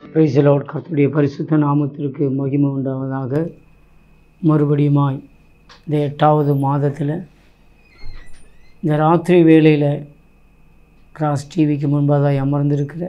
பிரைசலோட் கர்த்தருடைய பரிசுத்த நாமத்திற்கு மகிமை உண்டாவதாக மறுபடியுமாய் இந்த எட்டாவது மாதத்தில் இந்த ராத்திரி வேளையில் கிராஸ் டிவிக்கு முன்பதாக அமர்ந்திருக்கிற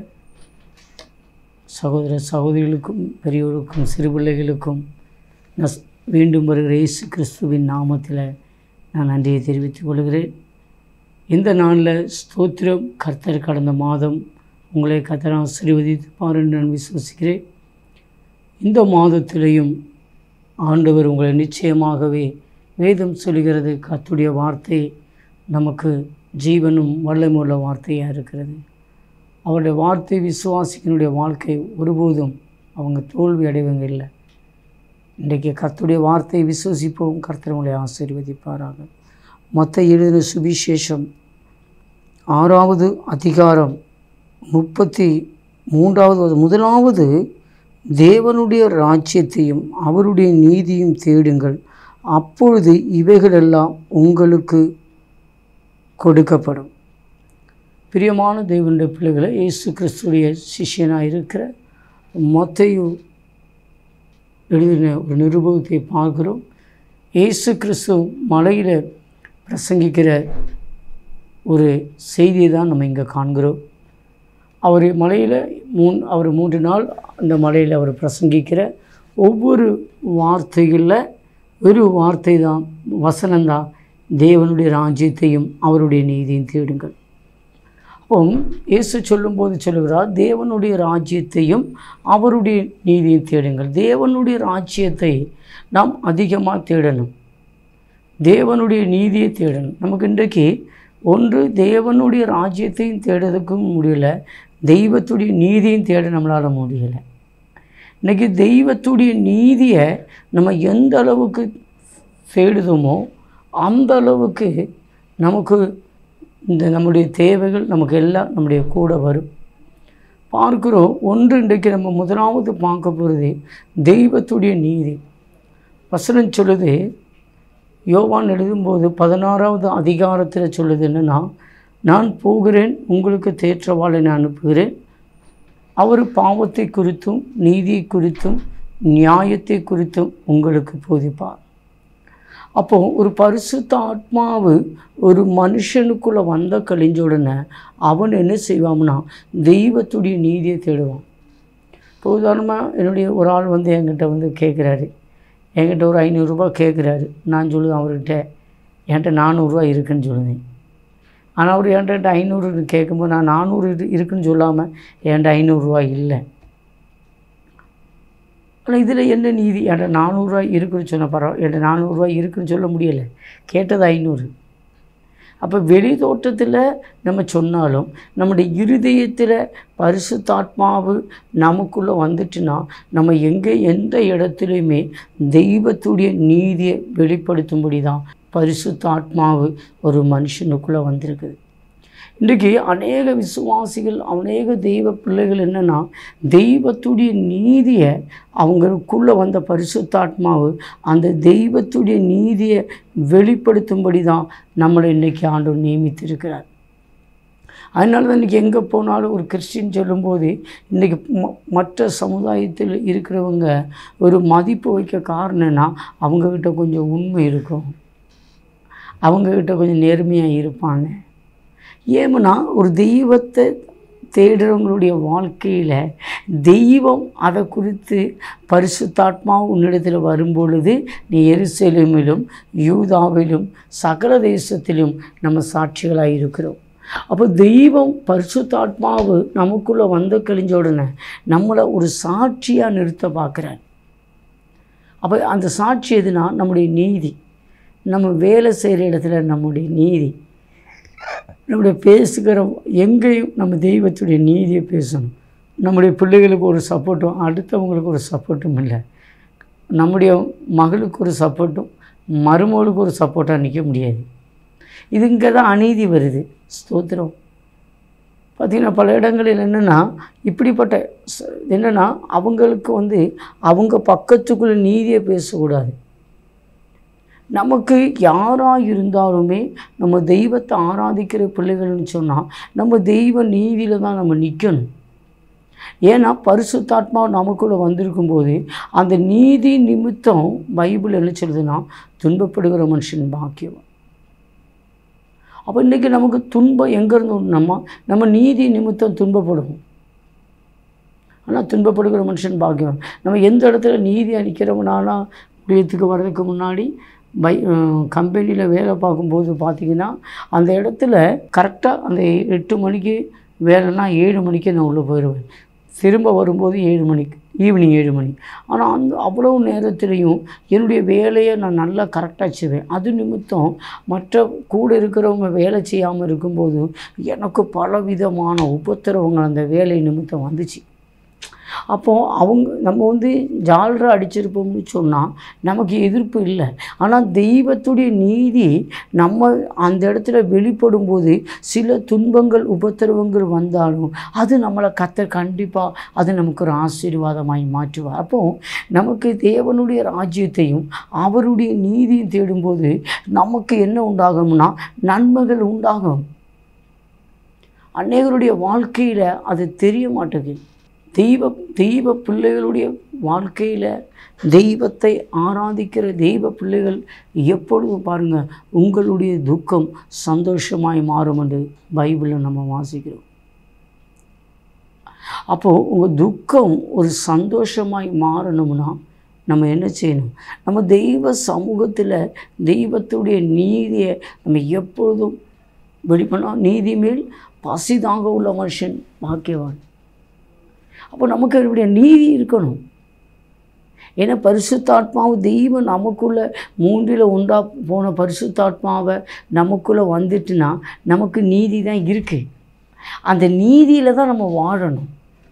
சகோதர சகோதரிகளுக்கும் பெரியோருக்கும் சிறு பிள்ளைகளுக்கும் நஸ் மீண்டும் வருகிற இயேசு கிறிஸ்துவின் நாமத்தில் நான் நன்றியை தெரிவித்துக் கொள்கிறேன் இந்த நாளில் ஸ்தோத்திரம் கர்த்தர் கடந்த மாதம் உங்களை கர்த்தர் ஆசீர்வதிப்பார் என்று நான் விசுவசிக்கிறேன் இந்த மாதத்திலேயும் ஆண்டவர் உங்களை நிச்சயமாகவே வேதம் சொல்கிறது கர்த்தருடைய வார்த்தை நமக்கு ஜீவனும் வல்லமுள்ள வார்த்தையாக இருக்கிறது அவருடைய வார்த்தை விசுவாசிக்கனுடைய வாழ்க்கை ஒருபோதும் அவங்க தோல்வி அடைவங்க இல்லை இன்றைக்கு கர்த்தருடைய வார்த்தையை விசுவசிப்போம் கர்த்தர் உங்களை ஆசீர்வதிப்பாராக மற்ற எழுதின சுவிசேஷம் ஆறாவது அதிகாரம் முப்பத்தி மூன்றாவது முதலாவது தேவனுடைய ராஜ்யத்தையும் அவருடைய நீதியும் தேடுங்கள் அப்பொழுது இவைகளெல்லாம் உங்களுக்கு கொடுக்கப்படும் பிரியமான தேவனுடைய பிள்ளைகளை இயேசு கிறிஸ்துடைய சிஷியனாக இருக்கிற மத்தையு எழுதின ஒரு நிருபவத்தை பார்க்கிறோம் இயேசு கிறிஸ்து மலையில் பிரசங்கிக்கிற ஒரு செய்தியை தான் நம்ம இங்கே காண்கிறோம் அவர் மலையில் மூன் அவர் மூன்று நாள் அந்த மலையில் அவர் பிரசங்கிக்கிற ஒவ்வொரு வார்த்தைகளில் ஒரு வார்த்தை தான் வசனம்தான் தேவனுடைய ராஜ்யத்தையும் அவருடைய நீதியும் தேடுங்கள் அப்போ இயேசு சொல்லும்போது சொல்லுகிறார் தேவனுடைய ராஜ்யத்தையும் அவருடைய நீதியும் தேடுங்கள் தேவனுடைய ராஜ்யத்தை நாம் அதிகமாக தேடணும் தேவனுடைய நீதியை தேடணும் நமக்கு இன்றைக்கு ஒன்று தேவனுடைய ராஜ்யத்தையும் தேடுறதுக்கும் முடியல தெய்வத்துடைய நீதியும் தேட நம்மளால் முடியலை இன்றைக்கி தெய்வத்துடைய நீதியை நம்ம எந்த அளவுக்கு தேடுதோமோ அந்த அளவுக்கு நமக்கு இந்த நம்முடைய தேவைகள் நமக்கு எல்லாம் நம்முடைய கூட வரும் பார்க்குறோம் ஒன்று இன்றைக்கு நம்ம முதலாவது பார்க்க போகிறது தெய்வத்துடைய நீதி வசனம் சொல்லுது யோவான் எழுதும்போது பதினாறாவது அதிகாரத்தில் சொல்லுது என்னென்னா நான் போகிறேன் உங்களுக்கு தேற்றவாளை நான் அனுப்புகிறேன் அவர் பாவத்தை குறித்தும் நீதியை குறித்தும் நியாயத்தை குறித்தும் உங்களுக்கு போதிப்பார் அப்போது ஒரு பரிசுத்த ஆத்மாவு ஒரு மனுஷனுக்குள்ளே வந்த கழிஞ்ச உடனே அவன் என்ன செய்வான்னா தெய்வத்துடைய நீதியை தேடுவான் இப்போ உதாரணமாக என்னுடைய ஒரு ஆள் வந்து என்கிட்ட வந்து கேட்குறாரு என்கிட்ட ஒரு ஐநூறுரூபா கேட்குறாரு நான் சொல்லுவேன் அவர்கிட்ட என்கிட்ட நானூறுரூவா இருக்குன்னு சொல்லுவேன் ஆனால் அவர் என்கிட்ட ஐநூறு கேட்கும்போது நான் நானூறு இரு இருக்குன்னு சொல்லாமல் என்கிட்ட ஐநூறுரூவா இல்லை ஆனால் இதில் என்ன நீதி என்கிட்ட நானூறுரூவா இருக்குன்னு சொன்ன பரவாயில்ல என்கிட்ட நானூறுரூவா இருக்குன்னு சொல்ல முடியலை கேட்டது ஐநூறு அப்போ வெளி தோட்டத்தில் நம்ம சொன்னாலும் நம்முடைய இருதயத்தில் பரிசுத்தாத்மாவு நமக்குள்ளே வந்துட்டுனா நம்ம எங்கே எந்த இடத்துலையுமே தெய்வத்துடைய நீதியை வெளிப்படுத்தும்படி தான் பரிசுத்தாத்மாவு ஒரு மனுஷனுக்குள்ளே வந்திருக்குது இன்றைக்கி அநேக விசுவாசிகள் அநேக தெய்வ பிள்ளைகள் என்னென்னா தெய்வத்துடைய நீதியை அவங்களுக்குள்ளே வந்த பரிசுத்தாத்மாவு அந்த தெய்வத்துடைய நீதியை வெளிப்படுத்தும்படி தான் நம்மளை இன்றைக்கி ஆண்டு நியமித்திருக்கிறார் அதனால தான் இன்றைக்கி எங்கே போனாலும் ஒரு கிறிஸ்டின் சொல்லும்போது இன்றைக்கி ம மற்ற சமுதாயத்தில் இருக்கிறவங்க ஒரு மதிப்பு வைக்க காரணம்னா அவங்கக்கிட்ட கொஞ்சம் உண்மை இருக்கும் அவங்கக்கிட்ட கொஞ்சம் நேர்மையாக இருப்பாங்க ஏமுன்னா ஒரு தெய்வத்தை தேடுறவங்களுடைய வாழ்க்கையில் தெய்வம் அதை குறித்து பரிசுத்தாத்மா உன்னிடத்தில் வரும்பொழுது நீ எருசலேமிலும் யூதாவிலும் சகல தேசத்திலும் நம்ம சாட்சிகளாக இருக்கிறோம் அப்போ தெய்வம் பரிசுத்தாத்மாவு நமக்குள்ளே வந்து கழிஞ்ச உடனே நம்மளை ஒரு சாட்சியாக நிறுத்த பார்க்குறார் அப்போ அந்த சாட்சி எதுனா நம்முடைய நீதி நம்ம வேலை செய்கிற இடத்துல நம்முடைய நீதி நம்முடைய பேசுகிற எங்கேயும் நம்ம தெய்வத்துடைய நீதியை பேசணும் நம்முடைய பிள்ளைகளுக்கு ஒரு சப்போர்ட்டும் அடுத்தவங்களுக்கு ஒரு சப்போர்ட்டும் இல்லை நம்முடைய மகளுக்கு ஒரு சப்போர்ட்டும் மருமகளுக்கு ஒரு சப்போர்ட்டாக நிற்க முடியாது இது இங்கே தான் அநீதி வருது ஸ்தோத்திரம் பார்த்திங்கன்னா பல இடங்களில் என்னென்னா இப்படிப்பட்ட ச- என்னென்னா அவங்களுக்கு வந்து அவங்க பக்கத்துக்குள்ள நீதியை பேசக்கூடாது நமக்கு யாராக இருந்தாலுமே நம்ம தெய்வத்தை ஆராதிக்கிற பிள்ளைகள்னு சொன்னால் நம்ம தெய்வ நீதியில் தான் நம்ம நிற்கணும் ஏன்னா பரிசுத்தாத்மா நமக்குள்ளே வந்திருக்கும் போது அந்த நீதி நிமித்தம் பைபிள் என்ன சொல்லுதுன்னா துன்பப்படுகிற மனுஷன் பாக்கியம் அப்போ இன்றைக்கி நமக்கு துன்பம் எங்கேருந்து நம்ம நம்ம நீதி நிமித்தம் துன்பப்படுவோம் ஆனால் துன்பப்படுகிற மனுஷன் பாக்கியம் நம்ம எந்த இடத்துல நீதி அளிக்கிறவனானா ஊழியத்துக்கு வர்றதுக்கு முன்னாடி பை கம்பெனியில் வேலை பார்க்கும்போது பார்த்தீங்கன்னா அந்த இடத்துல கரெக்டாக அந்த எட்டு மணிக்கு வேலைன்னா ஏழு மணிக்கு நான் உள்ளே போயிடுவேன் திரும்ப வரும்போது ஏழு மணிக்கு ஈவினிங் ஏழு மணி ஆனால் அந்த அவ்வளோ நேரத்துலேயும் என்னுடைய வேலையை நான் நல்லா கரெக்டாக செய்வேன் அது நிமித்தம் மற்ற கூட இருக்கிறவங்க வேலை செய்யாமல் இருக்கும்போது எனக்கு பலவிதமான உபத்திரவங்கள் அந்த வேலை நிமித்தம் வந்துச்சு அப்போது அவங்க நம்ம வந்து ஜால்ரா அடிச்சிருப்போம்னு சொன்னால் நமக்கு எதிர்ப்பு இல்லை ஆனால் தெய்வத்துடைய நீதி நம்ம அந்த இடத்துல வெளிப்படும் போது சில துன்பங்கள் உபத்திரவங்கள் வந்தாலும் அது நம்மளை கத்த கண்டிப்பாக அது நமக்கு ஒரு ஆசீர்வாதமாய் மாற்றுவார் அப்போது நமக்கு தேவனுடைய ராஜ்யத்தையும் அவருடைய நீதியும் தேடும்போது நமக்கு என்ன உண்டாகும்னா நன்மைகள் உண்டாகும் அநேகருடைய வாழ்க்கையில் அது தெரிய மாட்டேங்குது தெய்வ தெய்வ பிள்ளைகளுடைய வாழ்க்கையில் தெய்வத்தை ஆராதிக்கிற தெய்வ பிள்ளைகள் எப்பொழுதும் பாருங்கள் உங்களுடைய துக்கம் சந்தோஷமாய் மாறும் என்று பைபிளில் நம்ம வாசிக்கிறோம் அப்போது உங்கள் துக்கம் ஒரு சந்தோஷமாய் மாறணும்னா நம்ம என்ன செய்யணும் நம்ம தெய்வ சமூகத்தில் தெய்வத்துடைய நீதியை நம்ம எப்பொழுதும் வெளிப்படணும் நீதி மேல் பசிதாக உள்ள மனுஷன் பாக்கியவான் அப்போ நமக்கு அவருடைய நீதி இருக்கணும் ஏன்னா பரிசுத்தாத்மாவு தெய்வம் நமக்குள்ளே மூன்றில் உண்டா போன பரிசுத்தாத்மாவை நமக்குள்ளே வந்துட்டுனா நமக்கு நீதி தான் இருக்குது அந்த நீதியில் தான் நம்ம வாழணும்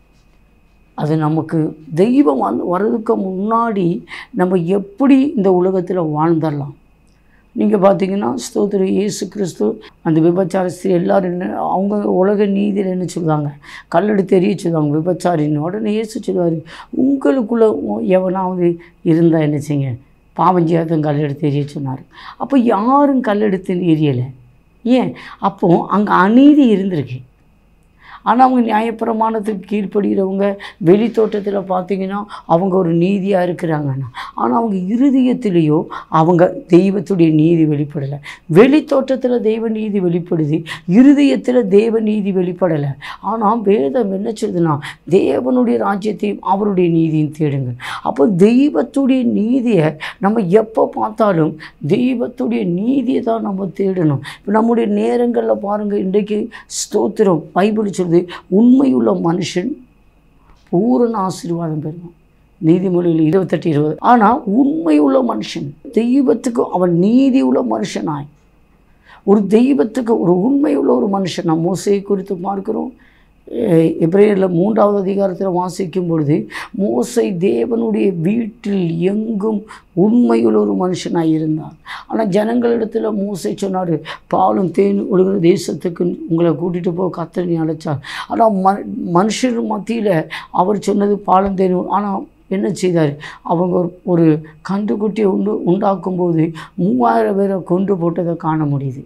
அது நமக்கு தெய்வம் வந்து வர்றதுக்கு முன்னாடி நம்ம எப்படி இந்த உலகத்தில் வாழ்ந்துடலாம் நீங்கள் பார்த்தீங்கன்னா ஸ்தோத்திர இயேசு கிறிஸ்து அந்த விபச்சார ஸ்திரீ எல்லோரும் என்ன அவங்க உலக நீதியில் என்ன சொல்லுவாங்க கல்லெடுத்து எரிய சொல்லுவாங்க விபச்சாரின்னு உடனே இயேசு சொல்லுவார் உங்களுக்குள்ளே எவனாவது இருந்தால் என்ன செய்யுங்க பாவஞ்சியாதம் கல்லெடுத்து எரிய சொன்னார் அப்போ யாரும் கல்லெடுத்து எரியலை ஏன் அப்போது அங்கே அநீதி இருந்திருக்கு ஆனால் அவங்க நியாயப்பிரமாணத்துக்கு கீழ்ப்படுகிறவங்க வெளி தோட்டத்தில் பார்த்தீங்கன்னா அவங்க ஒரு நீதியாக இருக்கிறாங்கன்னா ஆனால் அவங்க இருதயத்திலேயோ அவங்க தெய்வத்துடைய நீதி வெளிப்படலை வெளி தோட்டத்தில் தெய்வ நீதி வெளிப்படுது இருதயத்தில் தேவ நீதி வெளிப்படலை ஆனால் வேதம் என்ன சொல்லுதுன்னா தேவனுடைய ராஜ்யத்தையும் அவருடைய நீதியும் தேடுங்கள் அப்போ தெய்வத்துடைய நீதியை நம்ம எப்போ பார்த்தாலும் தெய்வத்துடைய நீதியை தான் நம்ம தேடணும் இப்போ நம்முடைய நேரங்களில் பாருங்கள் இன்றைக்கு ஸ்தோத்திரம் பைபிள் சொல்லுது உண்மையுள்ள மனுஷன் பூரண ஆசீர்வாதம் பெறுவான் நீதிமொழியில் இருபத்தெட்டு இருபது ஆனால் உண்மையுள்ள மனுஷன் தெய்வத்துக்கு அவன் நீதி உள்ள மனுஷனாய் ஒரு தெய்வத்துக்கு ஒரு உண்மையுள்ள ஒரு மனுஷன் நம்ம மோசையை குறித்து பார்க்கிறோம் எப்ரேயரில் மூன்றாவது அதிகாரத்தில் வாசிக்கும் பொழுது மோசை தேவனுடைய வீட்டில் எங்கும் உண்மையுள்ள ஒரு மனுஷனாக இருந்தார் ஆனால் ஜனங்களிடத்தில் மோசை சொன்னார் பாலும் தேன் ஒழுகிற தேசத்துக்கு உங்களை கூட்டிகிட்டு போக கத்தனை அழைச்சார் ஆனால் ம மனுஷர் மத்தியில் அவர் சொன்னது பாலும் தேன் ஆனால் என்ன செய்தார் அவங்க ஒரு ஒரு கன்றுக்குட்டியை உண்டு உண்டாக்கும்போது மூவாயிரம் பேரை கொண்டு போட்டதை காண முடியுது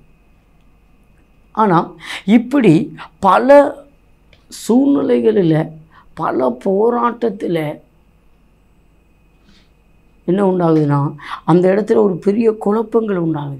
ஆனால் இப்படி பல சூழ்நிலைகளில் பல போராட்டத்தில் என்ன உண்டாகுதுன்னா அந்த இடத்துல ஒரு பெரிய குழப்பங்கள் உண்டாகுது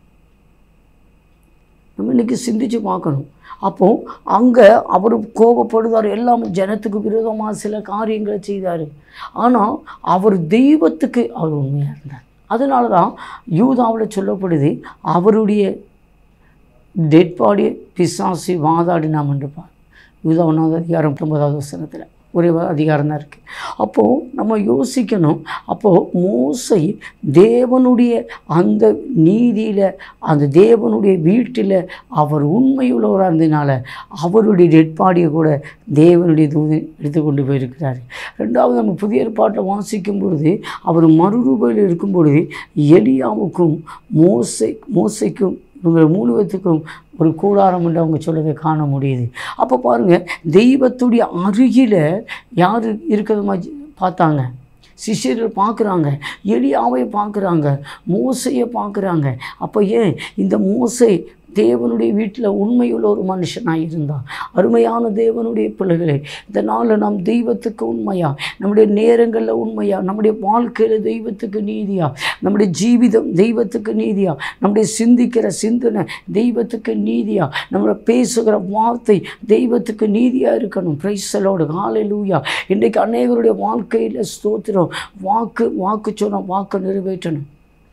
நம்ம இன்றைக்கி சிந்திச்சு பார்க்கணும் அப்போது அங்கே அவர் கோபப்படுவார் எல்லாம் ஜனத்துக்கு விரோதமாக சில காரியங்களை செய்தார் ஆனால் அவர் தெய்வத்துக்கு அவர் உண்மையாக இருந்தார் அதனால தான் யூதாவில் சொல்லப்படுது அவருடைய டெட் பாடியை பிசாசி வாதாடினாம் என்று பார் யூதா ஒன்றாவது அதிகாரம் ஒன்பதாவது வசனத்தில் ஒரே அதிகாரம் தான் இருக்குது அப்போது நம்ம யோசிக்கணும் அப்போது மோசை தேவனுடைய அந்த நீதியில் அந்த தேவனுடைய வீட்டில் அவர் உண்மையுள்ளவராக இருந்ததுனால அவருடைய டெட் பாடியை கூட தேவனுடைய தூதன் எடுத்துக்கொண்டு போயிருக்கிறார் ரெண்டாவது நம்ம புதிய ஏற்பாட்டை வாசிக்கும் பொழுது அவர் மறுரூபையில் இருக்கும் பொழுது எலியாவுக்கும் மோசை மோசைக்கும் இவங்க மூணு பேத்துக்கும் ஒரு கூடாரம் என்று அவங்க சொல்லதை காண முடியுது அப்போ பாருங்கள் தெய்வத்துடைய அருகில் யார் இருக்கிறது பார்த்தாங்க சிஷியர்கள் பார்க்குறாங்க எலியாவை பார்க்குறாங்க மோசையை பார்க்குறாங்க அப்போ ஏன் இந்த மோசை தேவனுடைய வீட்டில் உண்மையுள்ள ஒரு மனுஷனாக இருந்தான் அருமையான தேவனுடைய பிள்ளைகளே இந்த நாளில் நாம் தெய்வத்துக்கு உண்மையா நம்முடைய நேரங்களில் உண்மையா நம்முடைய வாழ்க்கையில் தெய்வத்துக்கு நீதியா நம்முடைய ஜீவிதம் தெய்வத்துக்கு நீதியா நம்முடைய சிந்திக்கிற சிந்தனை தெய்வத்துக்கு நீதியா நம்மளை பேசுகிற வார்த்தை தெய்வத்துக்கு நீதியாக இருக்கணும் பிரைசலோடு ஹalleluya இன்றைக்கு அநேகருடைய வாழ்க்கையில் ஸ்தோத்திரம் வாக்கு வாக்கு சொன்ன வாக்கு நிறைவேற்றணும்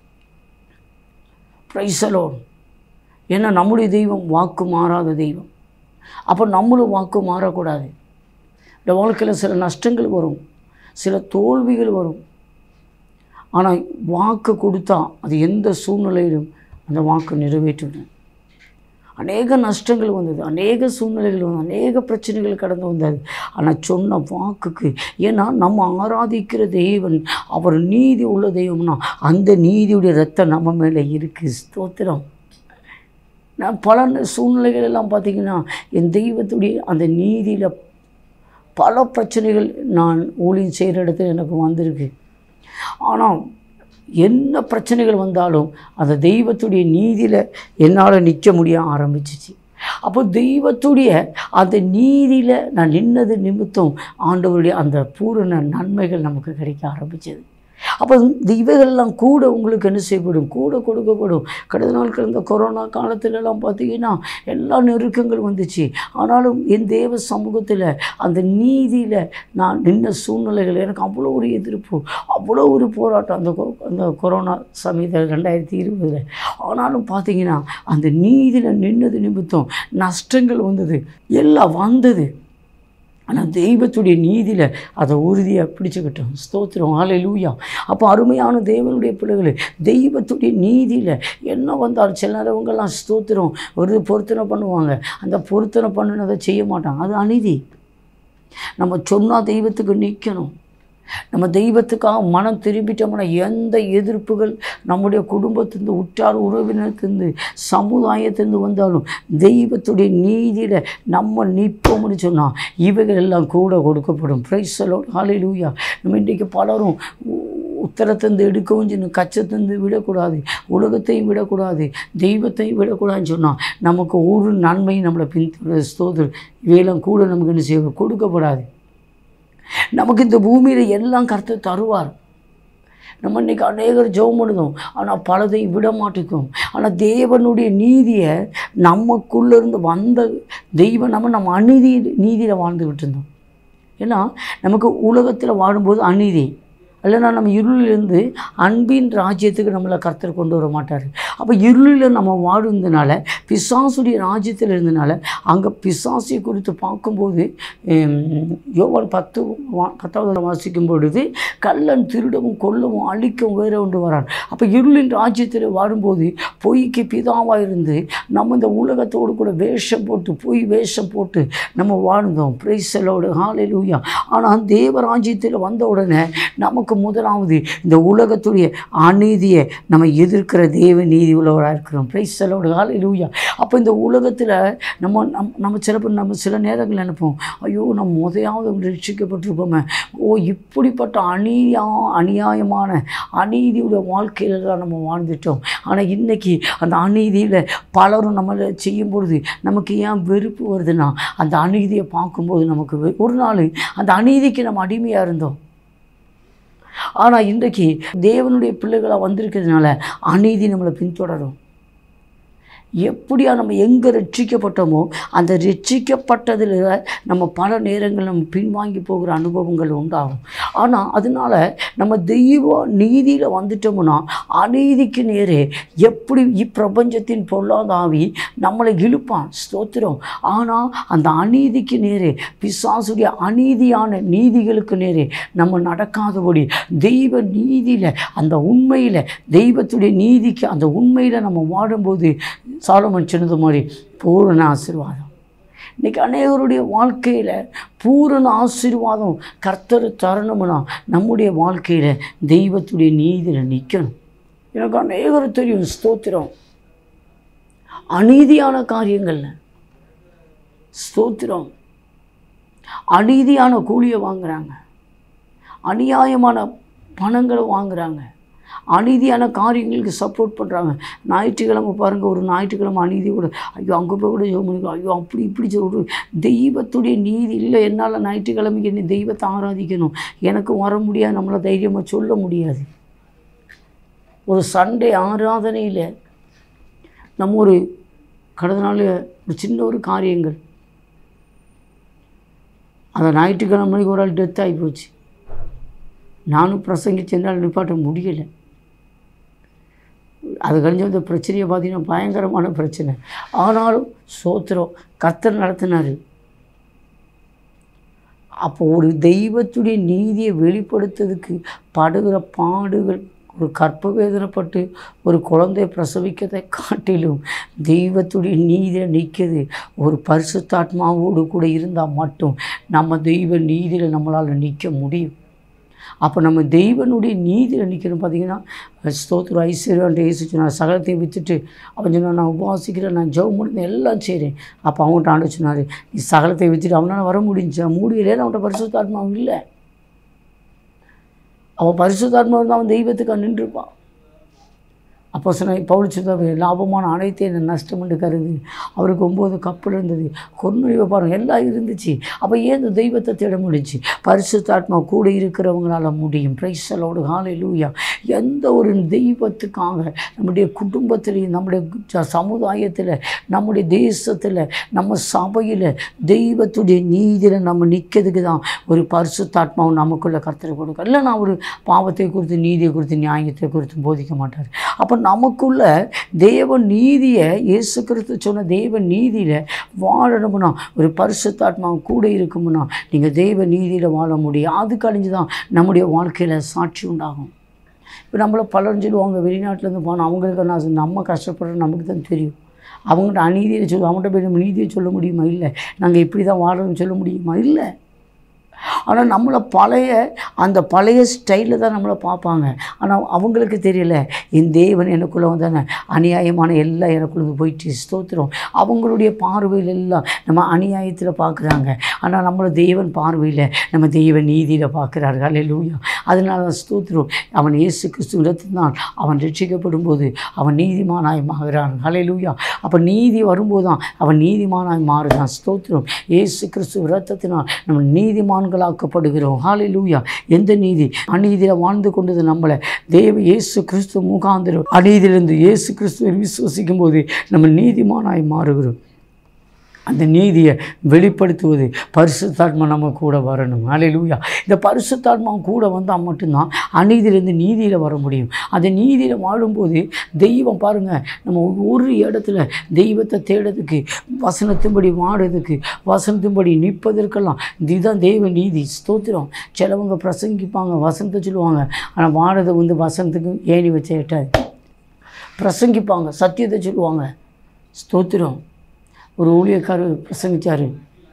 பிரைசலோடு ஏன்னா நம்முடைய தெய்வம் வாக்கு மாறாத தெய்வம் அப்போ நம்மளும் வாக்கு மாறக்கூடாது இந்த வாழ்க்கையில் சில நஷ்டங்கள் வரும் சில தோல்விகள் வரும் ஆனால் வாக்கு கொடுத்தா அது எந்த சூழ்நிலையிலும் அந்த வாக்கு நிறைவேற்றிவிடும் அநேக நஷ்டங்கள் வந்தது அநேக சூழ்நிலைகள் வந்து அநேக பிரச்சனைகள் கடந்து வந்தது ஆனால் சொன்ன வாக்குக்கு ஏன்னா நம்ம ஆராதிக்கிற தெய்வன் அவர் நீதி உள்ள தெய்வம்னா அந்த நீதியுடைய ரத்தம் நம்ம மேலே இருக்குது ஸ்தோத்திரம் நான் பல சூழ்நிலைகள் எல்லாம் பார்த்திங்கன்னா என் தெய்வத்துடைய அந்த நீதியில் பல பிரச்சனைகள் நான் ஊழியம் செய்கிற இடத்துல எனக்கு வந்திருக்கு ஆனால் என்ன பிரச்சனைகள் வந்தாலும் அந்த தெய்வத்துடைய நீதியில் என்னால் நிற்க முடிய ஆரம்பிச்சிச்சு அப்போ தெய்வத்துடைய அந்த நீதியில் நான் நின்னது நிமித்தம் ஆண்டவருடைய அந்த பூரண நன்மைகள் நமக்கு கிடைக்க ஆரம்பிச்சது அப்போ இந்த இவைகள்லாம் கூட உங்களுக்கு என்ன செய்யப்படும் கூட கொடுக்கப்படும் கடந்த நாட்கள் இந்த கொரோனா காலத்துலலாம் பார்த்தீங்கன்னா எல்லா நெருக்கங்கள் வந்துச்சு ஆனாலும் என் தேவ சமூகத்தில் அந்த நீதியில் நான் நின்ன சூழ்நிலைகள் எனக்கு அவ்வளோ ஒரு எதிர்ப்பு அவ்வளோ ஒரு போராட்டம் அந்த கொ- அந்த கொரோனா சமயத்தில் ரெண்டாயிரத்தி இருபதில் ஆனாலும் பார்த்தீங்கன்னா அந்த நீதியில் நின்னது நிமித்தம் நஷ்டங்கள் வந்தது எல்லாம் வந்தது ஆனால் தெய்வத்துடைய நீதியில் அதை உறுதியாக பிடிச்சுக்கிட்டோம் ஸ்தோத்திரம் ஹalleluya அப்போ அருமையான தேவனுடைய பிள்ளைகள் தெய்வத்துடைய நீதியில் என்ன வந்தாலும் சில நேரவங்கெல்லாம் ஸ்தோத்திரம் ஒரு பொருத்தனை பண்ணுவாங்க அந்த பொருத்தனை பண்ணினதை செய்ய மாட்டாங்க அது அநீதி நம்ம சொன்னால் தெய்வத்துக்கு நிற்கணும் நம்ம தெய்வத்துக்காக மனம் திரும்பிட்டோம்னா எந்த எதிர்ப்புகள் நம்முடைய குடும்பத்திலிருந்து உற்றார் உறவினத்திலிருந்து சமுதாயத்திலிருந்து வந்தாலும் தெய்வத்துடைய நீதியில் நம்ம நிற்போம்னு சொன்னால் இவைகள் எல்லாம் கூட கொடுக்கப்படும் பிரைசலோட ஹalleluya நம்ம இன்றைக்கு பலரும் உ- உத்தரத்திலிருந்து எடுக்கவும் செய்யணும் கச்சத்திலிருந்து விடக்கூடாது உலகத்தையும் விடக்கூடாது தெய்வத்தையும் விடக்கூடாதுன்னு சொன்னால் நமக்கு ஒரு நன்மையும் நம்மளை பின்தொடர் ஸ்தோதர் இவையெல்லாம் கூட நமக்கு என்ன செய்ய கொடுக்கப்படாது நமக்கு இந்த பூமியில் எல்லாம் கருத்து தருவார் நம்ம இன்னைக்கு அநேகர் ஜெபம் பண்ணுதோம் ஆனால் பலதையும் விட மாட்டேங்கும் ஆனால் தேவனுடைய நீதியை நமக்குள்ளே இருந்து வந்த தெய்வம் நம்ம நம்ம அநீதி நீதியில் வாழ்ந்துக்கிட்டு இருந்தோம் ஏன்னா நமக்கு உலகத்தில் வாழும்போது அநீதி இல்லைன்னா நம்ம இருளிலிருந்து அன்பின் ராஜ்யத்துக்கு நம்மளை கர்த்தர் கொண்டு வர மாட்டார் அப்போ இருளில் நம்ம வாழ்ந்ததுனால பிசாசுடைய ராஜ்யத்தில் இருந்தனால அங்கே பிசாசியை குறித்து பார்க்கும்போது ஹம், யோவான் பத்து வா- பத்தாவது வாசிக்கும் பொழுது கள்ளன் திருடவும் கொல்லவும் அழிக்கவும் வேற ஒன்று வரான் அப்போ இருளின் ராஜ்யத்தில் வாழும்போது பொய்க்கு பிதாவாக இருந்து நம்ம இந்த உலகத்தோடு கூட வேஷம் போட்டு பொய் வேஷம் போட்டு நம்ம வாழ்ந்தோம் பிரைசலோடு ஹாலையிலூயா ஆனால் தேவராஜ்யத்தில் வந்த உடனே நமக்கு முதலாவது இந்த உலகத்துடைய அநீதியை நம்ம எதிர்க்கிற தேவ நீதி உள்ளவராக இருக்கிறோம் பிரைசலோடு ஹாலையிலூயா அப்போ இந்த உலகத்தில் நம்ம நம் நம்ம சிலப்போ நம்ம சில நேரங்கள் நினைப்போம் ஐயோ நம்ம முதையாவது ரட்சிக்கப்பட்டிருப்போமே ஓ இப்படிப்பட்ட அநீதியா அநியாயமான அநீதியுடைய வாழ்க்கையில தான் நம்ம வாழ்ந்துட்டோம் ஆனால் இன்னைக்கு அந்த அநீதியில் பலரும் நம்மளை செய்யும் பொழுது நமக்கு ஏன் வெறுப்பு வருதுன்னா அந்த அநீதியை பார்க்கும்போது நமக்கு வெ- ஒரு நாள் அந்த அநீதிக்கு நம்ம அடிமையாக இருந்தோம் ஆனால் இன்றைக்கு தேவனுடைய பிள்ளைகளாக வந்திருக்கிறதுனால அநீதி நம்மளை பின்தொடரும் எப்படியா நம்ம எங்கே ரட்சிக்கப்பட்டோமோ அந்த ரட்சிக்கப்பட்டதில் நம்ம பல நேரங்கள் நம்ம பின்வாங்கி போகிற அனுபவங்கள் உண்டாகும் ஆனால் அதனால நம்ம தெய்வ நீதியில் வந்துட்டோம்னா அநீதிக்கு நேரே எப்படி இப்பிரபஞ்சத்தின் பொல்லாத ஆவி நம்மளை இழுப்பான் ஸ்தோத்திரம் ஆனால் அந்த அநீதிக்கு நேரே பிசாசுடைய அநீதியான நீதிகளுக்கு நேரே நம்ம நடக்காதபடி தெய்வ நீதியில் அந்த உண்மையில் தெய்வத்துடைய நீதிக்கு அந்த உண்மையில் நம்ம வாழும்போது சாலமன் சொன்னது மாதிரி பூரண ஆசீர்வாதம் இன்னைக்கு அநேகருடைய வாழ்க்கையில் பூரண ஆசீர்வாதம் கர்த்தர் தரணும்னா நம்முடைய வாழ்க்கையில் தெய்வத்துடைய நீதியில் நிற்கணும் எனக்கு அநேகர் தெரியும் ஸ்தோத்திரம் அநீதியான காரியங்கள்ல ஸ்தோத்திரம் அநீதியான கூலியை வாங்குறாங்க அநியாயமான பணங்களை வாங்குறாங்க அநீதியான காரியங்களுக்கு சப்போர்ட் பண்ணுறாங்க ஞாயிற்றுக்கிழமை பாருங்கள் ஒரு ஞாயிற்றுக்கிழமை அநீதி கூட ஐயோ அங்கே போய் கூட ஜெபம் பண்ணிக்கலாம் ஐயோ அப்படி இப்படி சொல்ற தெய்வத்துடைய நீதி இல்லை என்னால் ஞாயிற்றுக்கிழமைக்கு நீ தெய்வத்தை ஆராதிக்கணும் எனக்கு வர முடியாது நம்மளை தைரியமாக சொல்ல முடியாது ஒரு சண்டே ஆராதனையில் நம்ம ஒரு கடந்த நாள் ஒரு சின்ன ஒரு காரியங்கள் அந்த ஞாயிற்றுக்கிழமைக்கு ஒரு ஆள் டெத் ஆகி போச்சு நானும் பிரசங்கிச்சு என்னால் நிப்பாட்ட முடியலை அது கழிஞ்ச அந்த பிரச்சனையை பார்த்தீங்கன்னா பயங்கரமான பிரச்சனை ஆனாலும் சோத்திரம் கர்த்தர் நடத்தினார் அப்போ ஒரு தெய்வத்துடைய நீதியை வெளிப்படுத்துறதுக்கு படுகிற பாடுகள் ஒரு கற்ப வேதனைப்பட்டு ஒரு குழந்தை பிரசவிக்கதை காட்டிலும் தெய்வத்துடைய நீதியில் நிற்கிறது ஒரு பரிசுத்தாத்மாவோடு கூட இருந்தால் மட்டும் நம்ம தெய்வ நீதியில் நம்மளால் நிற்க முடியும் அப்போ நம்ம தெய்வனுடைய நீதியில் நிற்கணும் பார்த்தீங்கன்னா ஸ்தோத்திர ஐஸ்வர்யான் ஏசு சொன்னார் சகலத்தையும் விற்றுட்டு அவன் சொன்னான் நான் உபவாசிக்கிறேன் நான் ஜெபம் முடிந்த எல்லாம் செய்கிறேன் அப்போ அவங்கள்ட்ட ஆண்டு சொன்னார் நீ சகலத்தை விற்றுட்டு அவனால் வர முடிஞ்சா முடியலேன்னு அவன்கிட்ட பரிசுத்தாத்மாவும் இல்லை அவன் பரிசுத்தாத்மா இருந்தால் அவன் தெய்வத்துக்கு நின்றுப்பான் அப்போ சொன்ன பவுல் சொன்னார் லாபமான அனைத்தையும் என்ன நஷ்டம் என்று கருது அவருக்கு ஒம்பது கப்பல் இருந்தது கொர்நொழிவை பாருங்கள் எல்லாம் இருந்துச்சு அப்போ ஏன் இந்த தெய்வத்தை தேட முடிஞ்சு பரிசுத்தாத்மா கூட இருக்கிறவங்களால முடியும் பிரைசலோடு காலை லூயா எந்த ஒரு தெய்வத்துக்காக நம்முடைய குடும்பத்திலையும் நம்முடைய ச- சமுதாயத்தில் நம்முடைய தேசத்தில் நம்ம சபையில் தெய்வத்துடைய நீதியில் நம்ம நிற்கிறதுக்கு தான் ஒரு பரிசுத்தாத்மாவும் நமக்குள்ள கர்த்தரை கொடுக்க இல்லை நான் ஒரு பாவத்தை குறித்து நீதியை குறித்து நியாயத்தை குறித்து போதிக்க மாட்டார் அப்போ நமக்குள்ள தேவ நீதியை இயேசு கிறிஸ்து சொன்ன தேவ நீதியில் வாழணும்னா ஒரு பரிசுத்தாத்மா கூட இருக்கும்னா நீங்கள் தெய்வ நீதியில் வாழ முடியும் அதுக்கு அழிஞ்சு தான் நம்முடைய வாழ்க்கையில் சாட்சி உண்டாகும் இப்போ நம்மள பலரும் சொல்லுவாங்க வெளிநாட்டிலேருந்து போனால் அவங்களுக்கு நான் நம்ம கஷ்டப்படுறது நமக்கு தான் தெரியும் அவங்கள்ட்ட அநீதியை சொல்ல அவங்கள்ட்ட போய் நம்ம நீதியை சொல்ல முடியுமா இல்லை நாங்கள் இப்படி தான் வாழணும்னு சொல்ல முடியுமா இல்லை ஆனால் நம்மளை பழைய அந்த பழைய ஸ்டைலில் தான் நம்மளை பார்ப்பாங்க ஆனால் அவங்களுக்கு தெரியல என் தேவன் எனக்குள்ளே வந்தானே அநியாயமான எல்லாம் எனக்குள்ள போயிட்டு ஸ்தோத்திரம் அவங்களுடைய பார்வையில் எல்லாம் நம்ம அநியாயத்தில் பார்க்குறாங்க ஆனால் நம்மளை தேவன் பார்வையில் நம்ம தெய்வ நீதியில் பார்க்குறாரு அல்லேலூயா அதனால தான் ஸ்தோத்திரம் அவன் இயேசு கிறிஸ்து இடத்தினால் அவன் ரட்சிக்கப்படும் போது அவன் நீதிமானாய் மாறுகிறான் அல்லேலூயா அப்போ நீதி வரும்போது தான் அவன் நீதிமானாய் மாறுதான் ஸ்தோத்திரம் இயேசு கிறிஸ்து இரத்தத்தினால் நம்ம நீதிமான்களாக்கப்படுகிறோம் ஹalleluya எந்த நீதி அநீதியில் வாழ்ந்து கொண்டது நம்மளை தேவ இயேசு கிறிஸ்து முகாந்திரம் அநீதியிலிருந்து இயேசு கிறிஸ்துவை விசுவசிக்கும் போது நம்ம நீதிமானாய் மாறுகிறோம் அந்த நீதியை வெளிப்படுத்துவது பரிசுத்தாத்மா நம்ம கூட வரணும் ஹalleluya இந்த பரிசுத்தாத்மா கூட வந்தால் மட்டும்தான் அநீதியிலேருந்து நீதியில் வர முடியும் அந்த நீதியில் வாழும்போது தெய்வம் பாருங்கள் நம்ம ஒரு இடத்துல தெய்வத்தை தேடுறதுக்கு வசனத்தின்படி வாடுறதுக்கு வசனத்தின்படி நிற்பதற்கெல்லாம் இதுதான் தெய்வ நீதி ஸ்தோத்திரம் சிலவங்க பிரசங்கிப்பாங்க வசனத்தை சொல்லுவாங்க ஆனால் வாடுறது வந்து வசனத்துக்கு ஏணி வச்ச எட்டாது பிரசங்கிப்பாங்க சத்தியத்தை சொல்லுவாங்க ஸ்தோத்திரம் ஒரு ஊழியக்காரர் பிரசங்கிச்சார்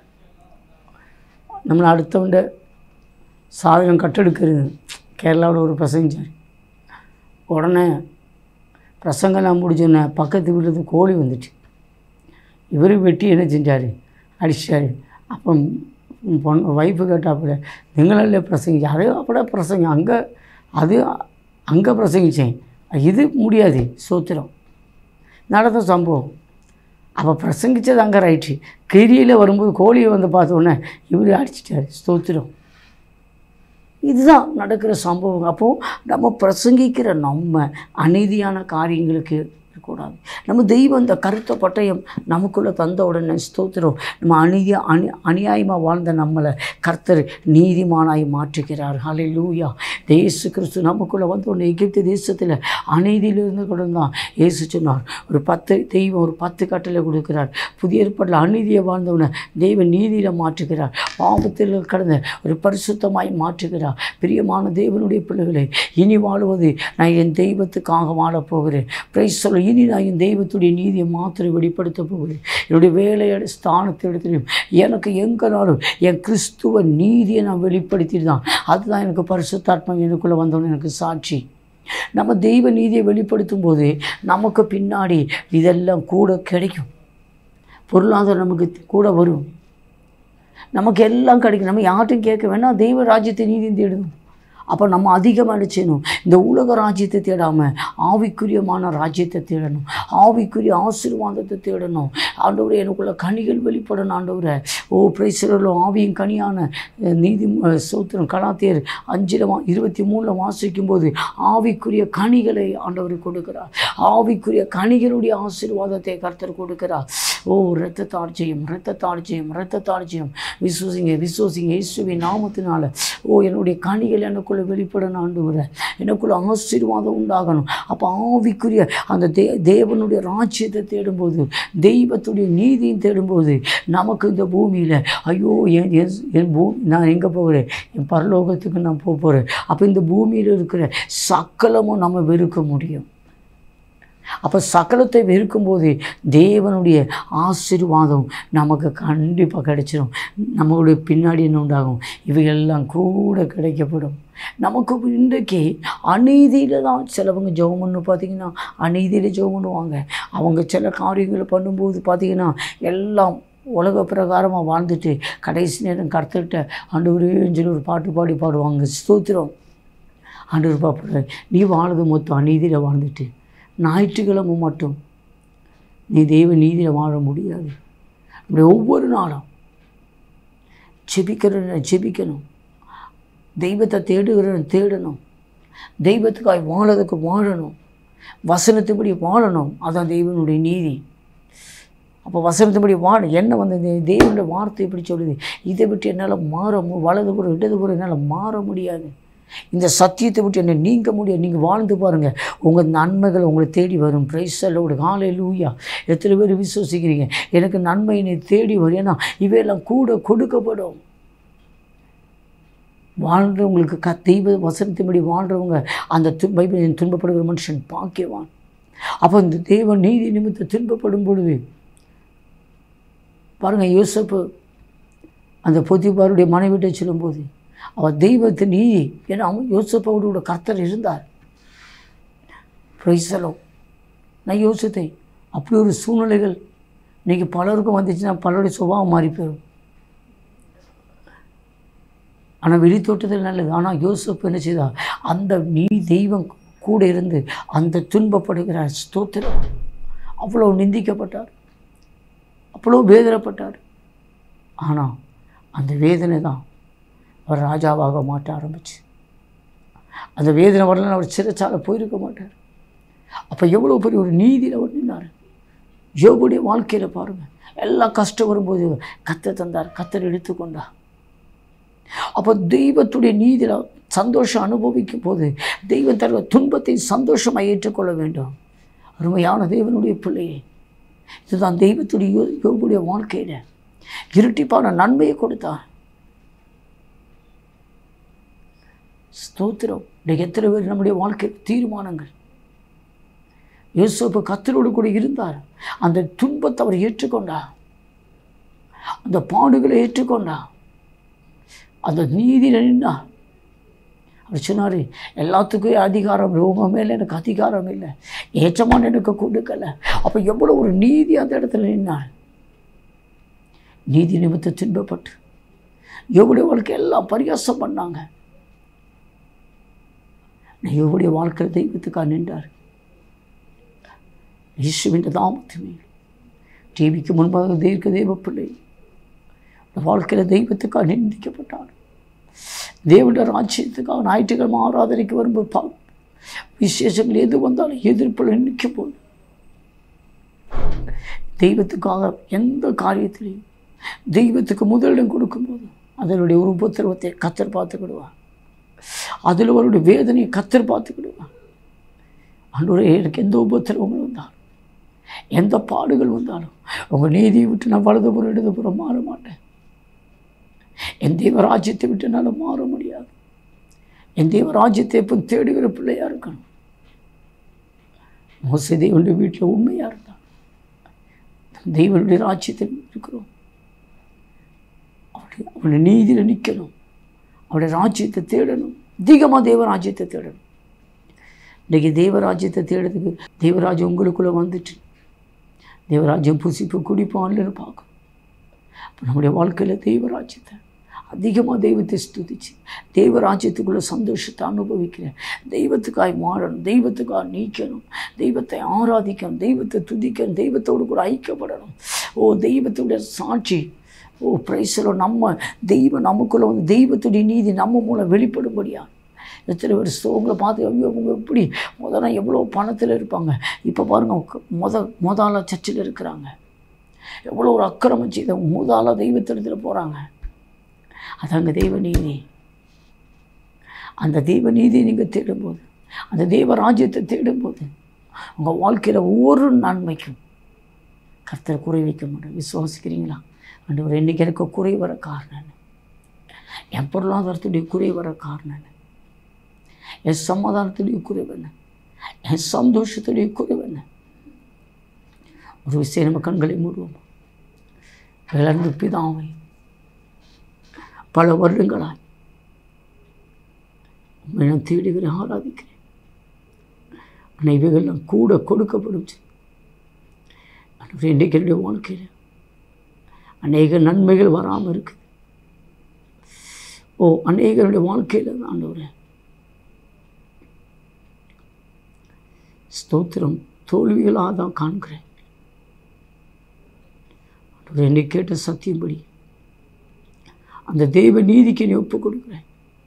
நம்மளை அடுத்தவண்ட சாதகம் கட்டெடுக்கிறது கேரளாவில் ஒரு பிரசங்கிச்சார் உடனே பிரசங்கெல்லாம் முடிச்சோன்னே பக்கத்து வீட்டில் கோழி வந்துட்டு இவர் வெட்டி என்ன செஞ்சார் அடிச்சிட்டாரு அப்போ பொண்ணு ஒய்ஃபு கேட்டாப்புல நீங்களே பிரசங்கிச்சு அது அப்படியே பிரசங்க அங்கே அது அங்கே பிரசங்கிச்சேன் இது முடியாது சோத்திரம் நடந்த சம்பவம் அப்போ பிரசங்கிச்சது அங்கே ரைட்டு கிரியில் வரும்போது கோழியை வந்து பார்த்த உடனே இவர் அடிச்சிட்டாரு ஸ்தோத்திரம் இதுதான் நடக்கிற சம்பவம் அப்போது நம்ம பிரசங்கிக்கிற நம்ம அநீதியான காரியங்களுக்கு இருக்கக்கூடாது நம்ம தெய்வம் இந்த கருத்த பட்டயம் நமக்குள்ளே தந்த உடனே ஸ்தோத்திரம் நம்ம அநீதி அநி அநியாயமாக வாழ்ந்த நம்மளை கர்த்தர் நீதிமானாய் மாற்றுகிறார் ஹலே லூயா இயேசு கிறிஸ்து நமக்குள்ளே வந்து ஒன்று எகிப்து தேசத்தில் அநீதியிலிருந்து கூட தான் இயேசு சொன்னார் ஒரு பத்து தெய்வம் ஒரு பத்து கட்டளை கொடுக்கிறார் புதிய ஏற்பாட்டில் அநீதியை வாழ்ந்தவனை தெய்வ நீதியில் மாற்றுகிறார் பாவத்தில் கடந்த ஒரு பரிசுத்தமாய் மாற்றுகிறார் பிரியமான தேவனுடைய பிள்ளைகளை இனி வாழுவது நான் என் தெய்வத்துக்காக வாழப் போகிறேன் பிரைஸ் சொல்ல இனி நான் என் தெய்வத்துடைய நீதியை மாத்திரம் வெளிப்படுத்த போகிறேன் என்னுடைய வேலையோட ஸ்தானத்தை எடுத்துலையும் எனக்கு எங்கனாலும் என் கிறிஸ்துவ நீதியை நான் வெளிப்படுத்திட்டு தான் அதுதான் எனக்கு பரிசுத்தாத்மா எனக்குள்ளே வந்தவன் எனக்கு சாட்சி நம்ம தெய்வ நீதியை வெளிப்படுத்தும் போது நமக்கு பின்னாடி இதெல்லாம் கூட கிடைக்கும் பொருளாதாரம் நமக்கு கூட வரும் நமக்கு எல்லாம் கிடைக்கும் நம்ம யார்ட்டும் கேட்க வேணாம் தெய்வ ராஜ்யத்தை நீதியும் தேடணும் அப்போ நம்ம அதிகமாக என்ன செய்யணும் இந்த உலக ராஜ்யத்தை தேடாமல் ஆவிக்குரியமான ராஜ்யத்தை தேடணும் ஆவிக்குரிய ஆசீர்வாதத்தை தேடணும் ஆண்டவரே எனக்குள்ள கனிகள் வெளிப்படணும் ஆண்டவரே ஓ பிரைசரலோ ஆவியின் கனியான அஹ், நீதி அஹ், சோத்திரம் கலாத்தியர் அஞ்சில் வா இருபத்தி மூணில் வாசிக்கும் போது ஆவிக்குரிய கனிகளை ஆண்டவர் கொடுக்கிறார் ஆவிக்குரிய கனிகளுடைய ஆசீர்வாதத்தை கர்த்தர் கொடுக்கிறார் ஓ இரத்த தாட்சியம் இரத்த தாட்சியம் இரத்த தாட்சியம் விசுவசிங்க விசுவசிங்க இயேசுவின் நாமத்தினால ஓ என்னுடைய கனிகள் எனக்குள்ள வெளிப்படணும் ஆண்டவரே எனக்குள்ள ஆசீர்வாதம் உண்டாகணும் அப்போ ஆவிக்குரிய அந்த தே தேவனுடைய ராஜ்யத்தை தேடும்போது தெய்வத்துடைய நீதியும் தேடும்போது நமக்கு இந்த பூமியில் ஐயோ என் என் என் பூ நான் எங்கே போகிறேன் என் பரலோகத்துக்கு நான் போக போகிறேன் அப்போ இந்த பூமியில் இருக்கிற சக்கலமும் நம்ம வெறுக்க முடியும் அப்போ சகலத்தை வெறுக்கும்போது தேவனுடைய ஆசீர்வாதம் நமக்கு கண்டிப்பாக கிடைச்சிடும் நம்மளுடைய பின்னாடி என்ன உண்டாகும் இவையெல்லாம் கூட கிடைக்கப்படும் நமக்கு இன்றைக்கு அநீதியில் தான் சிலவங்க ஜெபம் பண்ணு பார்த்தீங்கன்னா அநீதியில் ஜெபம் பண்ணுவாங்க அவங்க சில காரியங்களை பண்ணும்போது பார்த்தீங்கன்னா எல்லாம் உலக பிரகாரமாக வாழ்ந்துட்டு கடைசி நேரம் கருத்துக்கிட்ட ஆண்டவரேன்னு சொல்லி ஒரு பாட்டு பாடி பாடுவாங்க ஸ்தோத்திரம் ஆண்டவர் பாப்பாரு நீ வாழது மொத்தம் அநீதியில் வாழ்ந்துட்டு ஞாயிற்றுக்கிழமை மட்டும் நீ தெய்வ நீதியில் வாழ முடியாது அப்படி ஒவ்வொரு நாளும் ஜெபிக்கிற ஜெபிக்கணும் தெய்வத்தை தேடுகிறவன் தேடணும் தெய்வத்துக்காய் வாழறதுக்கு வாழணும் வசனத்துப்படி வாழணும் அதான் தெய்வனுடைய நீதி அப்போ வசனத்துப்படி வாழ என்ன வந்து இந்த தேவனுடைய வார்த்தை இப்படி சொல்லுது இதை விட்டு என்னால் மாற மு- வலதுபுறம் இடதுபுறம் என்னால் மாற முடியாது இந்த சத்தியத்தை விட்டு என்னை நீங்க முடியாது நீங்கள் வாழ்ந்து பாருங்கள் உங்கள் நன்மைகள் உங்களை தேடி வரும் பிரைஸலோடு காலை லூயா எத்தனை பேர் விசுவசிக்கிறீங்க எனக்கு நன்மை என்னை தேடி வரும் ஏன்னா இவையெல்லாம் கூட கொடுக்கப்படும் வாழ்கிறவங்களுக்கு க தெய்வ வசனத்தின்படி வாழ்கிறவங்க அந்த து பைபிளில் துன்பப்படுகிற மனுஷன் பாக்கியவான் அப்போ இந்த தெய்வ நீதி நிமித்தம் துன்பப்படும் பொழுது பாருங்கள் யோசப்பு அந்த பொத்திபாருடைய மனைவிட்ட சொல்லும்போது அவர் தெய்வத்தின் நீதி ஏன்னா அவன் யோசப்போடு கர்த்தர் இருந்தார் பிரைசலோ நான் யோசித்தேன் அப்படி ஒரு சூழ்நிலைகள் இன்றைக்கி பலருக்கும் வந்துச்சுன்னா பலருடைய சுபாவம் மாறி போயிடும் ஆனால் வெளித்தோட்டத்தில் நல்லது ஆனால் யோசப் என்ன செய்தா அந்த நீ தெய்வம் கூட இருந்து அந்த துன்பப்படுகிற ஸ்தோத்திரம் அவ்வளோ நிந்திக்கப்பட்டார் அவ்வளோ வேதனைப்பட்டார் ஆனால் அந்த வேதனை தான் அவர் ராஜாவாக மாட்ட ஆரம்பிச்சு அந்த வேதனை வரலன்னு அவர் சிறைச்சாலை போயிருக்க மாட்டார் அப்போ எவ்வளோ பெரிய ஒரு நீதியில் அவர் நின்னார் யோபுடைய வாழ்க்கையில் பாருங்கள் எல்லாம் கஷ்டம் வரும்போது கத்தை தந்தார் கத்தர் எடுத்துக்கொண்டார் அப்போ தெய்வத்துடைய நீதியில் சந்தோஷம் அனுபவிக்கும் போது தெய்வம் தருவ துன்பத்தை சந்தோஷமாக ஏற்றுக்கொள்ள வேண்டும் அருமையான தேவனுடைய பிள்ளையே இதுதான் தெய்வத்துடைய யோ யோபுடைய வாழ்க்கையில் இருட்டிப்பான நன்மையை கொடுத்தார் ஸ்தோத்திரம் இன்றைக்கு எத்தனை பேர் நம்முடைய வாழ்க்கை தீர்மானங்கள் யோசப்பு கத்தரோடு கூட இருந்தார் அந்த துன்பத்தை அவர் ஏற்றுக்கொண்டார் அந்த பாடுகளை ஏற்றுக்கொண்டார் அந்த நீதியில் நின்றார் அவர் சொன்னார் எல்லாத்துக்கும் அதிகாரம் ரோம மேலே எனக்கு அதிகாரம் இல்லை ஏற்றமான எனக்கு கொடுக்கல அப்போ எவ்வளோ ஒரு நீதி அந்த இடத்துல நின்னார் நீதி நிமித்த துன்பப்பட்டு எவ்வளோ வாழ்க்கை எல்லாம் பரிகாசம் பண்ணாங்க எவ்வளோ வாழ்க்கை தெய்வத்துக்காக நின்றார் இயேசுவின் தாமத்துமே டிவிக்கு முன்பாக தீர்க்க தெய்வ பிள்ளை வாழ்க்கையில் தெய்வத்துக்காக நிந்திக்கப்பட்டார் தேவனுடைய ராஜ்யத்துக்காக ஞாயிற்றுக்கிழமை ஆராதனைக்கு வரும்போது பா விசேஷங்கள் எது வந்தாலும் எதிர்ப்பில் நிற்க போது தெய்வத்துக்காக எந்த காரியத்திலையும் தெய்வத்துக்கு முதலிடம் கொடுக்கும்போது அதனுடைய ஒரு உபத்திரவத்தை கத்தர் பார்த்துக்கிடுவார் அதில் அவருடைய வேதனையை கத்தர் பார்த்துக்கிடுவார் அன்றொரு எனக்கு எந்த உபத்திரவங்கள் வந்தாலும் எந்த பாடுகள் வந்தாலும் உங்கள் நீதியை விட்டு நான் வலதுபுறம் இடதுபுறம் மாற மாட்டேன் என் தெய்வ ராஜ்யத்தை விட்டு என்னால் மாற முடியாது என் தெய்வ ராஜ்யத்தை எப்போ தேடுகிற பிள்ளையாக இருக்கணும் மோச தேவனுடைய வீட்டில் உண்மையாக இருந்தான் தெய்வனுடைய ராஜ்யத்தில் இருக்கிறோம் அவருடைய அவருடைய நீதியில் நிற்கணும் அவருடைய ராஜ்யத்தை தேடணும் அதிகமாக தேவ ராஜ்யத்தை தேடணும் இன்றைக்கி தேவராஜ்யத்தை தேடுறதுக்கு தேவராஜ்யம் உங்களுக்குள்ளே வந்துட்டு தேவராஜ்யம் புசிப்பு குடிப்பான்லன்னு பார்க்கணும் அப்போ நம்முடைய வாழ்க்கையில் தெய்வராஜ்யத்தை அதிகமாக தெய்வத்தை ஸ்துதிச்சு தெய்வ ராஜ்யத்துக்குள்ள சந்தோஷத்தை அனுபவிக்கிறேன் தெய்வத்துக்காய் மாறணும் தெய்வத்துக்காக நீக்கணும் தெய்வத்தை ஆராதிக்கணும் தெய்வத்தை துதிக்கணும் தெய்வத்தோடு கூட ஐக்கியப்படணும் ஓ தெய்வத்துடைய சாட்சி ஓ பிரைஸலோ நம்ம தெய்வம் நமக்குள்ள வந்து தெய்வத்துடைய நீதி நம்ம மூலம் வெளிப்படும்படியா எத்தனை பேர் சோங்களை பார்த்து ஐயோ அவங்க எப்படி முதல்ல எவ்வளோ பணத்தில் இருப்பாங்க இப்போ பாருங்கள் முத முதல்ல சர்ச்சில் இருக்கிறாங்க எவ்வளோ ஒரு அக்கிரமம் செய்த முதல்ல தெய்வத்திடத்தில் போகிறாங்க அதாங்க தெய்வ நீதி அந்த தெய்வ நீதியை நீங்கள் தேடும்போது அந்த தெய்வ ராஜ்யத்தை தேடும்போது உங்கள் வாழ்க்கையில் ஒவ்வொரு நன்மைக்கும் கர்த்தரை குறை வைக்க மாட்டேன் விசுவாசிக்கிறீங்களா ஆண்டவர் இன்றைக்கி எனக்கு குறை வர காரணம் என்ன? என் பொருளாதாரத்துடைய குறை வர காரணம் என்ன? என் சமாதானத்துடைய குறைவு என்ன என் சந்தோஷத்துடைய குறைவு என்ன ஒரு விஷயம் நம்ம கண்களை மூடுவோம் விளர்ந்து பிதாவை பல வருடங்களாய் உம்மை நான் தேடுகிறேன் ஆராதிக்கிறேன் ஆனால் இவைகள்லாம் கூட கொடுக்கப்படும் ஆண்டவரே, இன்றைக்கு என்னுடைய வாழ்க்கையில் அநேக நன்மைகள் வராமல் இருக்குது ஓ அநேகருடைய வாழ்க்கையில் ஆண்டவரே ஸ்தோத்திரம் தோல்விகளாக தான் காண்கிறேன் ஆண்டவரே, என்னை கேட்ட சத்தியம்படி அந்த தெய்வ நீதிக்கு நீ ஒப்பு கொடுக்குறேன்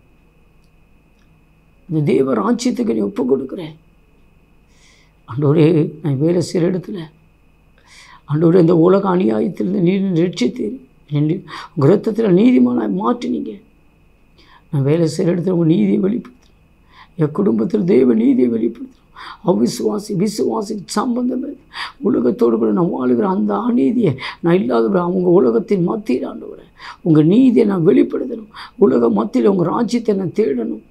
அந்த தெய்வ ராஜ்யத்துக்கு நீ ஒப்பு கொடுக்குறேன் ஆண்டவரே நான் வேலை செய்கிற இடத்துல ஆண்டவரே இந்த உலக அநியாயத்திலிருந்து நீர் ரட்சித்தீர் என்னை உங்கள் ரத்தத்தில் நீதிமானாய் மாற்றினீங்க நான் வேலை செய்கிற இடத்துல உங்கள் நீதியை வெளிப்படுத்துகிறேன் என் குடும்பத்தில் தெய்வ நீதியை வெளிப்படுத்துகிறேன் அவிசுவாசி விசுவாசி சம்பந்தம் இல்லை. உலகத்தோடு கூட நான் வாழுகிற அந்த அநீதியை நான் இல்லாத அவங்க உலகத்தின் மத்தியில் ஆண்டவரே உங்கள் நீதியை நான் வெளிப்படுத்தணும் உலக மத்தியில் உங்கள் ராஜ்யத்தை நான் தேடணும்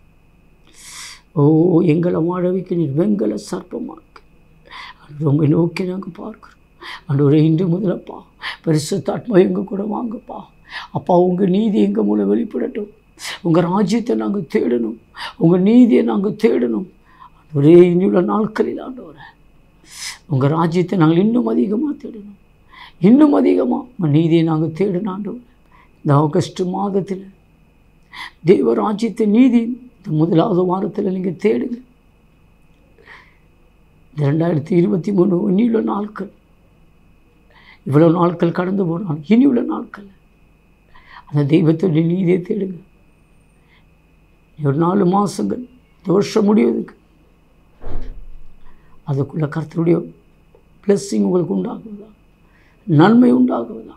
ஓ எங்களை வாழ வைக்க நீர் வெங்கல சர்ப்பமாக ரொம்ப நோக்கி நாங்கள் பார்க்குறோம் ஆண்டவரே இன்று முதலப்பா பரிசுத்தாத்மா எங்கள் கூட வாங்கப்பா அப்பா உங்கள் நீதி எங்கள் மூலம் வெளிப்படட்டும் உங்கள் ராஜ்யத்தை நாங்கள் தேடணும் உங்கள் நீதியை நாங்கள் தேடணும் ஒரே இனியுள்ள நாட்களில் ஆண்டவரே உங்கள் ராஜ்யத்தை நாங்கள் இன்னும் அதிகமாக தேடணும் இன்னும் அதிகமாக உங்கள் நீதியை நாங்கள் தேடணும் ஆண்டவரே இந்த ஆகஸ்ட் மாதத்தில் தெய்வ ராஜ்யத்தை நீதி இந்த முதலாவது வாரத்தில் நீங்கள் தேடுங்க இந்த ரெண்டாயிரத்தி இருபத்தி மூணு இனியுள்ள நாட்கள் இவ்வளோ நாட்கள் கடந்து போனால் இனியுள்ள நாட்கள் அந்த தெய்வத்துடைய நீதியை தேடுங்க ஒரு நாலு மாதங்கள் இந்த வருஷம் முடிவதுக்கு அதுக்குள்ள கர்த்தருடைய blessing உங்களுக்கு உண்டாகுவதா நன்மை உண்டாகுவதா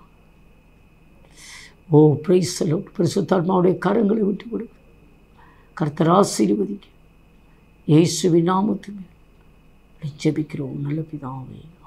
ஓ பிரைஸ் பரிசுத்தாத்மாவுடைய கரங்களை விட்டு கொடுங்க கர்த்தர் ஆசீர்வதிக்க இயேசுவின் நாமத்து மேல் ஜெபிக்கிறோம் நல்ல பிதாவே